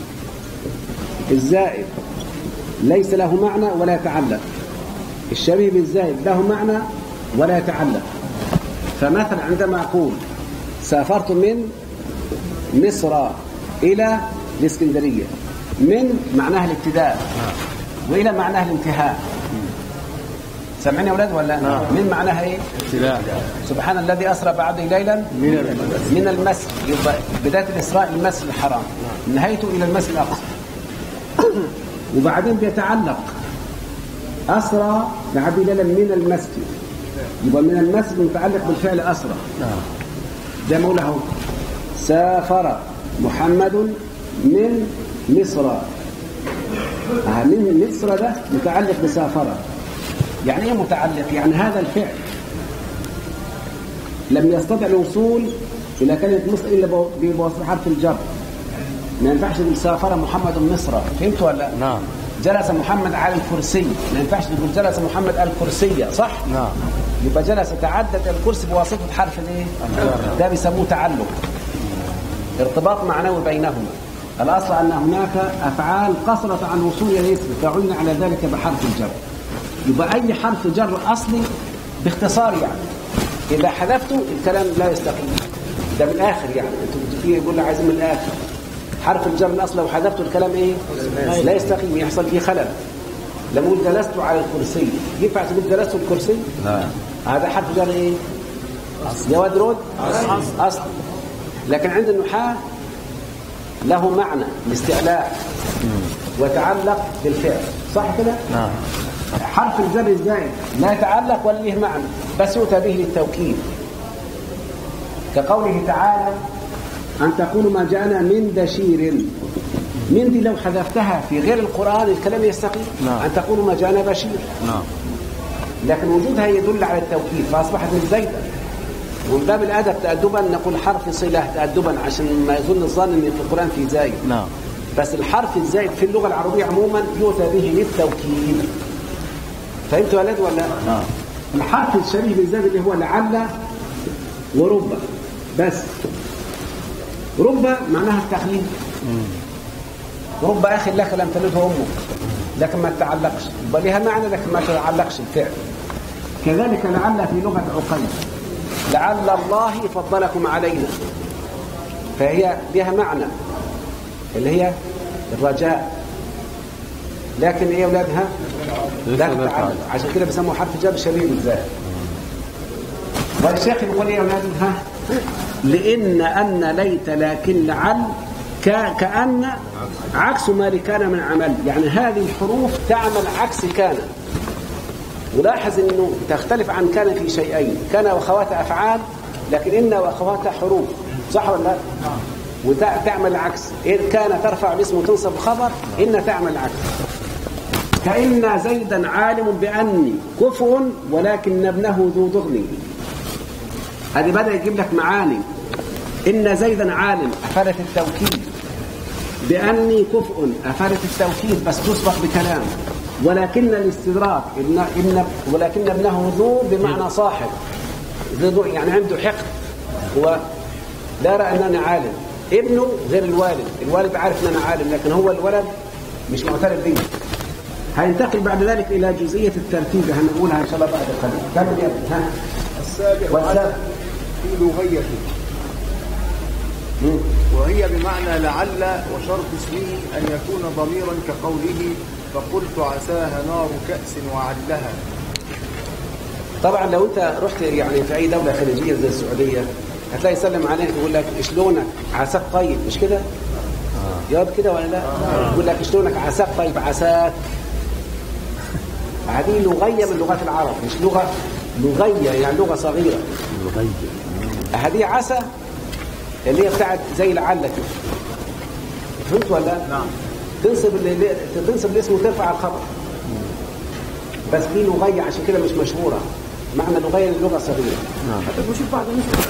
الزائد ليس له معنى ولا يتعلق الشبيه بالزائد له معنى ولا يتعلق فمثلا عندما أقول سافرت من مصر إلى الإسكندرية من معناها الابتداء وإلى معناها الانتهاء سامعين يا أولاد ولا لا؟ من معناها إيه؟ ابتداء سبحان الذي أسرى بعبده ليلا من المسجد يبقى بداية الإسراء المسجد الحرام نهايته إلى المسجد الأقصى وبعدين بيتعلق أسرى بعبده ليلا من المسجد يبقى من المسجد متعلق بالفعل أسرى زي ما أقول اهو سافر محمد من مصر آه، من مصر ده متعلق بسافر يعني ايه متعلق يعني هذا الفعل لم يستطع الوصول الى كلمه مصر الا بو- بواسطه حرف الجر ما ينفعش تقول سافر محمد مصر فهمت ولا لا؟ نعم جلس محمد على الكرسي ما ينفعش تقول جلس محمد على الكرسي صح نعم يبقى جلس تعدد الكرسي بواسطه حرف الايه ده بيسموه تعلق ارتباط معنوي بينهما الاصل ان هناك افعال قصرت عن الوصول الى الاسم فعلنا على ذلك بحرف الجر يبقى اي حرف جر اصلي باختصار يعني اذا حذفته الكلام لا يستقيم ده من الاخر يعني انتوا في يقول لي عايزين من الاخر حرف الجر الاصل لو حذفته الكلام ايه لا يستقيم يحصل فيه خلل لما اقول جلست على الكرسي ينفع تقول جلست على الكرسي لا هذا حرف جر ايه يا واد رد اصل لكن عند النحاة له معنى الاستعلاء وتعلق بالفعل صح كده نعم حرف الجر الزائد لا يتعلق ولا له معنى بس يؤتى به للتوكيد كقوله تعالى أن تقول ما جاءنا من بشير من دي لو حذفتها في غير القرآن الكلام يستقيم نعم. أن تقول ما جاءنا بشير نعم لكن وجودها يدل على التوكيد فأصبحت من زيدة ومن باب الأدب تأدبا نقول حرف صلة تأدبا عشان ما يظن الظن أن في القرآن في زايد نعم بس الحرف الزائد في اللغة العربية عموما يؤتى به للتوكيد فهمت يا ولد ولا لا؟ نعم الحرف الشبيه بالزائد اللي هو لعل ورب بس رب معناها التخليد رب أخ لك لم تلده أمك لكن ما تتعلقش يبقى لها معنى لكن ما تتعلقش الفعل كذلك لعل في لغة عقيل لعل الله فضلكم علينا فهي لها معنى اللي هي الرجاء لكن ايه يا اولادها لا لسه تتعلق بفعل. عشان كده بيسموه حرف جر شبيه بالذات والشيخ يقول ايه يا اولادي ها لان ان ليت لكن لعل ك- كأن عكس ما لكان من عمل يعني هذه الحروف تعمل عكس كان ولاحظ انه تختلف عن كان في شيئين كان واخواتها افعال لكن ان واخواتها حروف صح ولا لا وتعمل العكس إن كان ترفع الاسم وتنصب خبر ان تعمل العكس كأن زيدا عالم بأني كفء ولكن ابنه ذو ضغن هذه بدأ يجيب لك معاني إن زيدا عالم أفادت التوكيد بأني كفء أفادت التوكيد بس تسبق بكلام ولكن الاستدراك إن إن ولكن ابنه ذو بمعنى صاحب ذو يعني عنده حقد هو لا يرى أنني عالم ابنه غير الوالد الوالد عارف أن أنا عالم لكن هو الولد مش معترف بيه هينتقل بعد ذلك إلى جزئية الترتيب هنقولها إن شاء الله بعد قليل كمل يا ابني ها السابع والسابع. عشر في لغيته مم. وهي بمعنى لعل وشرط اسمه أن يكون ضميرا كقوله فقلت عساها نار كأس وعلها طبعا لو انت رحت يعني في اي دوله خليجيه زي السعوديه هتلاقي يسلم عليك يقول لك شلونك عساك طيب مش كده؟ ياض كده ولا لا؟ يقول لك شلونك عساك طيب عساك هذه لغيه من لغات العرب مش لغه لغيه يعني لغه صغيره هذه عسى اللي هي بتاعت زي لعل كده فهمت ولا لا؟ نعم تنصب اللي تنصب الاسم وترفع الخبر بس دي لغيه عشان كده مش مشهوره معنى لغيه لغه صغيره نعم. بشوف بعض الناس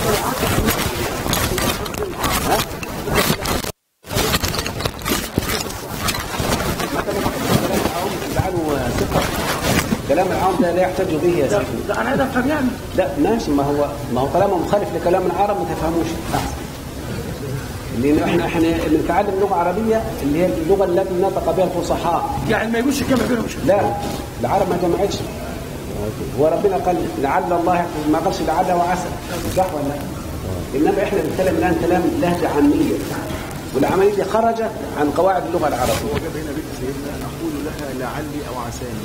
ها؟ كلام العام ده لا يحتج به يا سيدي لا انا هذا افهم يعني لا ماشي ما هو ما هو كلامه مخالف لكلام العرب ما تفهموش احسن لان احنا احنا بنتعلم لغه عربيه اللي هي اللغه التي نطق بها الفصحاء يعني ما يقولش الجمع بينهم مش لا العرب ما جمعتش هو ربنا قال لعل الله يحفظ ما قالش لعل وعسى صح ولا لا؟ انما احنا بنتكلم الان كلام لهجه عاميه والعمليه دي خرجت عن قواعد اللغه العربيه وجب هنا بيت سيدنا أقول لها لعلي أو عساني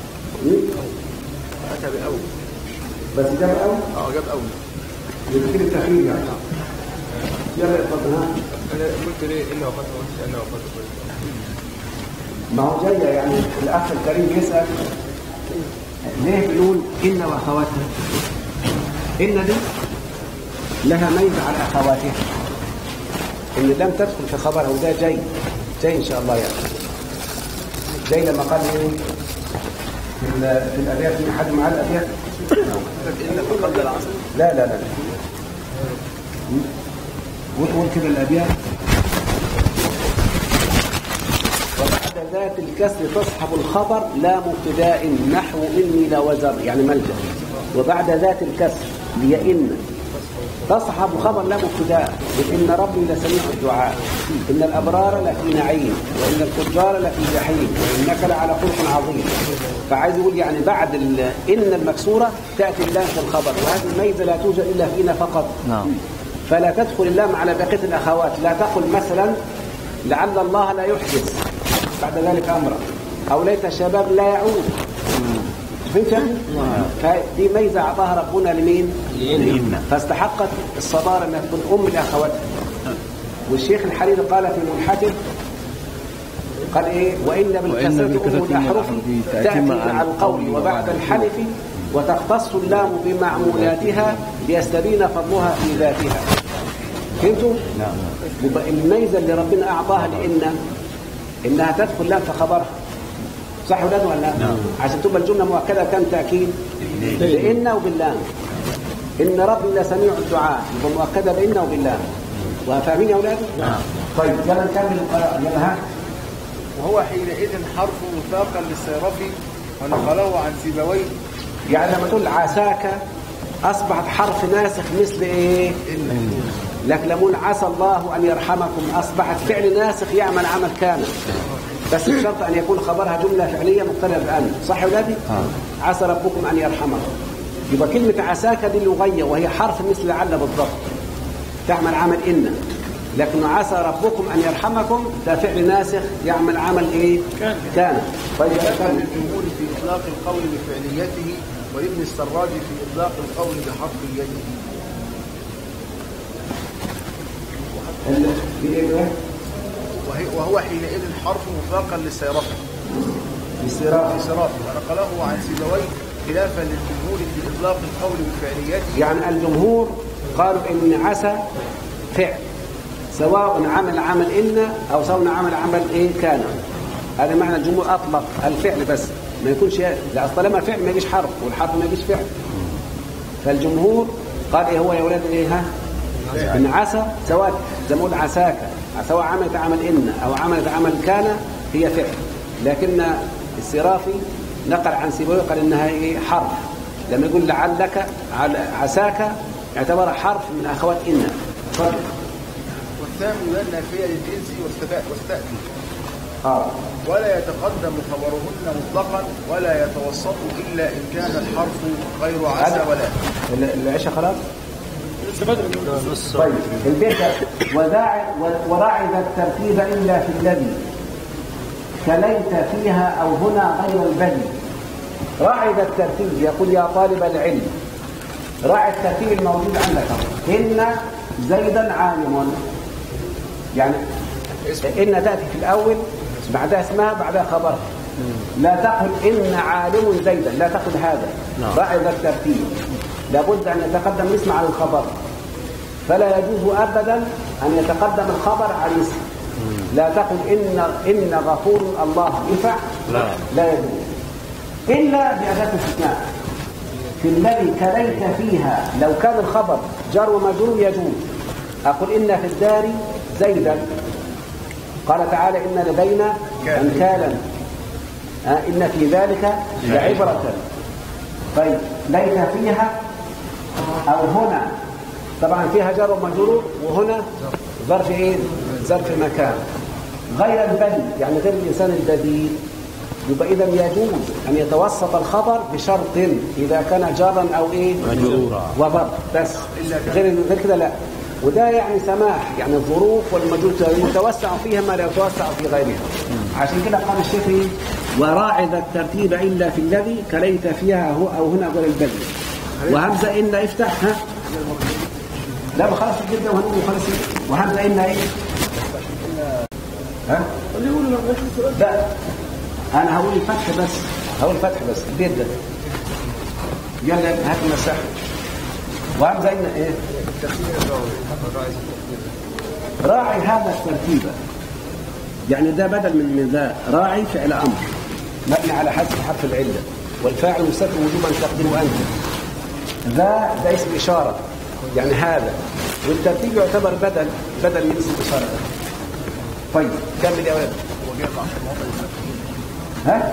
أتى بأول بس ده الاول أه جاب أول يمكن التخيل يعني يلا اتفضل ها انا قلت ليه الا وقد قلت انا وقد قلت ما هو جاية يعني الأخ الكريم يسأل ليه بنقول إن وأخواتها إن دي لها ميزة على أخواتها إن لم تدخل في خبرها وده جاي جاي إن شاء الله يعني جاي لما قال إيه في ال- في الأبيات في حد معاه الأبيات إن قبل العصر لا لا لا وتقول كده الأبيات وبعد ذات الكسر تصحب الخبر لا مبتداء نحو إني لا وزر يعني ملجأ وبعد ذات الكسر هي إن تصحب خبر لا مبتداء إن ربي لسميع الدعاء إن الأبرار لفي نعيم وإن الفجار لفي جحيم وإنك لعلى خلق عظيم فعايز يقول يعني بعد ال- إن المكسورة تأتي اللام في الخبر وهذه الميزة لا توجد إلا فينا فقط نعم فلا تدخل اللام على بقية الأخوات لا تقل مثلا لعل الله لا يحدث بعد ذلك أمرا أو ليت الشباب لا يعود فهمت يا أخي؟ فدي ميزة أعطاها ربنا لمين؟ لإن فاستحقت الصدارة أنها تكون أم لأخواتها والشيخ الحريري قال في ملحته قال إيه وإن بالكسرة أم بالكسرة الأحرف تأتي تأتي مع مع القول وبعد الحلف وتختص اللام بمعمولاتها ليستبين فضلها في ذاتها فهمتوا؟ نعم يبقى الميزة اللي ربنا أعطاها لإن إنها تدخل لام في خبرها صح ولا ولا لا؟ نعم. عشان تبقى الجملة مؤكدة كم تأكيد؟ بإن وباللام إن ربي لسميع الدعاء يبقى مؤكدة بإن وباللام وفاهمين يا أولاد؟ نعم طيب يلا نكمل القراءة يلا ها وهو حينئذ حرف وثاقا للصيرفي ونقله عن سيبويه يعني لما تقول عساك أصبحت حرف ناسخ مثل إيه؟ لكن لما نقول عسى الله أن يرحمكم أصبحت فعل ناسخ يعمل عمل كامل بس بشرط أن يكون خبرها جملة فعلية مقترنة بأن صح يا ولادي؟ عسى ربكم أن يرحمكم يبقى كلمة عساك دي لغية وهي حرف مثل لعل بالضبط تعمل عمل إن لكن عسى ربكم أن يرحمكم ده فعل ناسخ يعمل عمل إيه؟ كان كان طيب خلاف كان للجمهور في إطلاق القول بفعليته ولابن السراج في إطلاق القول بحرفيته ال- في إيه بقى؟ وهي- وهو حينئذ حرف مطلقا للصيرفي الصراط لصرافي ونقله عن سيبويه خلافا للجمهور في إطلاق القول بفعليته يعني الجمهور قالوا ان عسى فعل سواء عمل عمل ان او سواء عمل عمل ايه كان هذا معنى الجمهور اطلق الفعل بس ما يكونش لا طالما فعل ما يجيش حرف والحرف ما يجيش فعل فالجمهور قال ايه هو يا ولاد ايه ها ان عسى سواء زي ما قلت عساك سواء عملت عمل ان او عملت عمل كان هي فعل لكن السرافي نقل عن سيبويه قال انها ايه حرف لما يقول لعلك عل- عساك اعتبر حرف من اخوات ان اتفضل والثاني يبان نافية للجنس واستفاء واستأتي اه ولا يتقدم خبرهن مطلقا ولا يتوسط إلا إن كان الحرف غير عسى ولا ال- العشاء خلاص طيب البيت ده، وذاع وراعي ذا الترتيب الا في الذي كليت فيها او هنا غير البدي راعي ذا الترتيب يقول يا طالب العلم راعي الترتيب الموجود عندك ان زيدا عالم يعني ان تاتي في الاول بعدها اسمها بعدها خبرها لا تقل ان عالم زيدا لا تقل هذا راعي ذا الترتيب لابد ان يتقدم الاسم على الخبر فلا يجوز ابدا ان يتقدم الخبر على الاسم لا تقل ان ان غفور الله ينفع لا لا يجوز الا باداه استثناء في الذي كليت فيها لو كان الخبر جر ومجرور يجوز اقول ان في الدار زيدا قال تعالى ان لدينا انكالا آه، ان في ذلك لعبره طيب ليس فيها او هنا طبعا فيها جر ومجرور وهنا ظرف ايه ظرف مكان غير البدي يعني غير الانسان البديل يبقى اذا يجوز ان يتوسط الخبر بشرط اذا كان جارا او ايه مجرورا. وظرف بس غير غير كده لا وده يعني سماح يعني الظروف والمجهول المتوسع فيها ما لا يتوسع في غيرها عشان كده قال الشيخ إيه؟ وراعي ذا الترتيب الا في الذي كليت فيها هو او هنا ولا البدل وهمزه ان افتح ها لا خلاص جدا وهنقول خلاص وهمزه ان ايه ها لا انا هقول الفتح بس هقول الفتح بس البيت ده يلا هات المساحه وهمزه ان ايه راعي هذا الترتيب يعني ده بدل من من ذا راعي فعل امر مبني على حذف حرف العله والفاعل مستتر وجوبا تقديره انت ذا ده اسم اشاره يعني هذا والترتيب يعتبر بدل بدل من اسم الاشاره ده طيب كمل يا ولد ها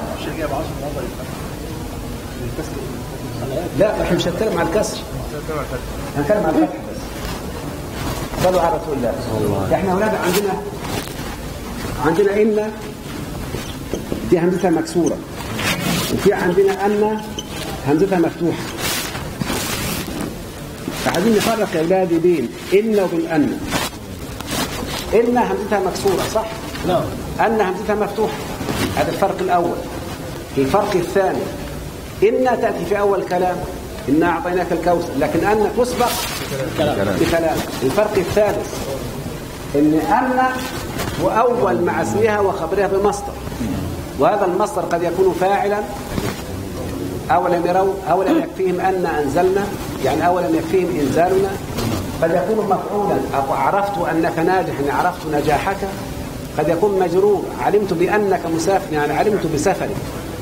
لا احنا مش هنتكلم على الكسر هنتكلم على الفتح بس صلوا على رسول الله احنا اولاد عندنا عندنا ان دي همزتها مكسوره وفي عندنا ان همزتها مفتوحه فعايزين نفرق يا اولادي بين ان وبين ان ان همزتها مكسوره صح؟ نعم ان همزتها مفتوحه هذا الفرق الاول الفرق الثاني ان تاتي في اول كلام انا اعطيناك الكوثر لكن ان تسبق بكلام الفرق الثالث ان ان هو اول مع اسمها وخبرها بمصدر وهذا المصدر قد يكون فاعلا أولم يروا أولم يكفيهم أن أنزلنا يعني أولم يكفيهم إنزالنا قد يكون مفعولا أو عرفت أنك ناجح يعني عرفت نجاحك قد يكون مجرور علمت بأنك مسافر يعني علمت بسفرك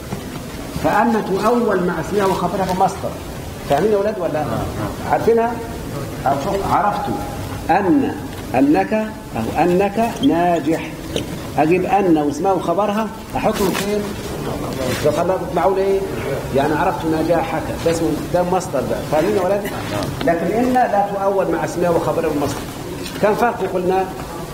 فأن تؤول مع اسمها وخبرها بمصدر فاهمين يا أولاد ولا عارفينها أو شوف عرفت أن أنك أو أنك ناجح أجيب أن واسمها وخبرها أحطهم فين؟ فخلاها تطلعوا لي يعني عرفت نجاحك ده اسمه ده مصدر بقى فاهمين يا ولاد؟ لكن إن لا تؤول مع اسمها وخبرها بمصدر كم فرق قلنا؟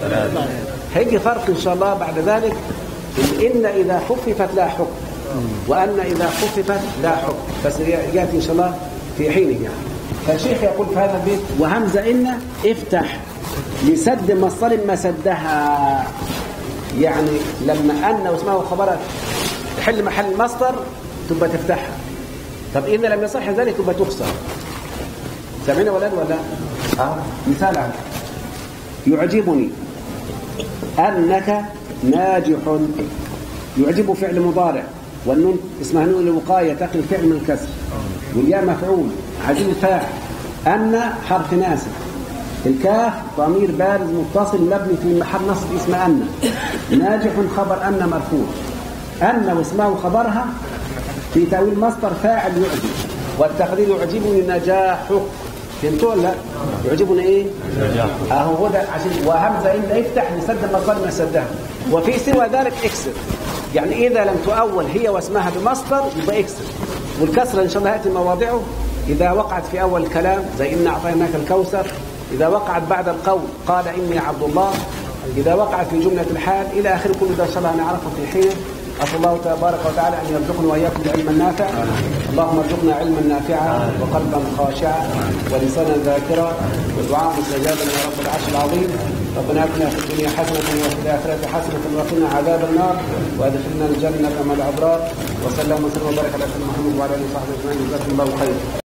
هيجي فرق إن شاء الله بعد ذلك إن, إن إذا خففت لا حكم وأن إذا خففت لا حكم بس يأتي إن شاء الله في حينه يعني فالشيخ يقول في هذا البيت وهمزة إن افتح لسد مصدر ما سدها يعني لما أن واسمها وخبرها تحل محل المصدر تبقى تفتحها طب إذا لم يصح ذلك تبقى تخسر سامعين يا ولاد ولا آه. مثال عنه يعجبني أنك ناجح يعجب فعل مضارع والنون اسمها نون الوقاية تقي الفعل من الكسر والياء مفعول عزيز فاعل أن حرف ناسب الكاف ضمير بارز متصل مبني في محل نصب اسم أن ناجح خبر أن مرفوع أن واسمه خبرها في تأويل مصدر فاعل يعجب والتقدير يعجبني نجاحك فهمتوا ولا لا؟ يعجبني ايه؟ نجاحك اهو هو ده عشان وهمزه ان افتح لسد مصدر ما سدها وفي سوى ذلك اكسر يعني اذا لم تؤول هي واسمها بمصدر يبقى اكسر والكسره ان شاء الله ياتي مواضعه اذا وقعت في اول الكلام زي ان اعطيناك الكوثر اذا وقعت بعد القول قال اني عبد الله اذا وقعت في جمله الحال الى اخره كل ده ان شاء الله نعرفه في حين أسأل الله تبارك وتعالى أن يرزقني وإياكم بعلما نافع اللهم ارزقنا علما نافعا وقلبا خاشعا ولسانا ذاكرا ودعاء مستجابا يا رب العرش العظيم ربنا اتنا في الدنيا حسنة وفي الآخرة حسنة وقنا عذاب النار وادخلنا الجنة مع الأبرار وسلم وسلم وبارك على سيدنا محمد وعلى آله وصحبه أجمعين جزاكم الله خيرا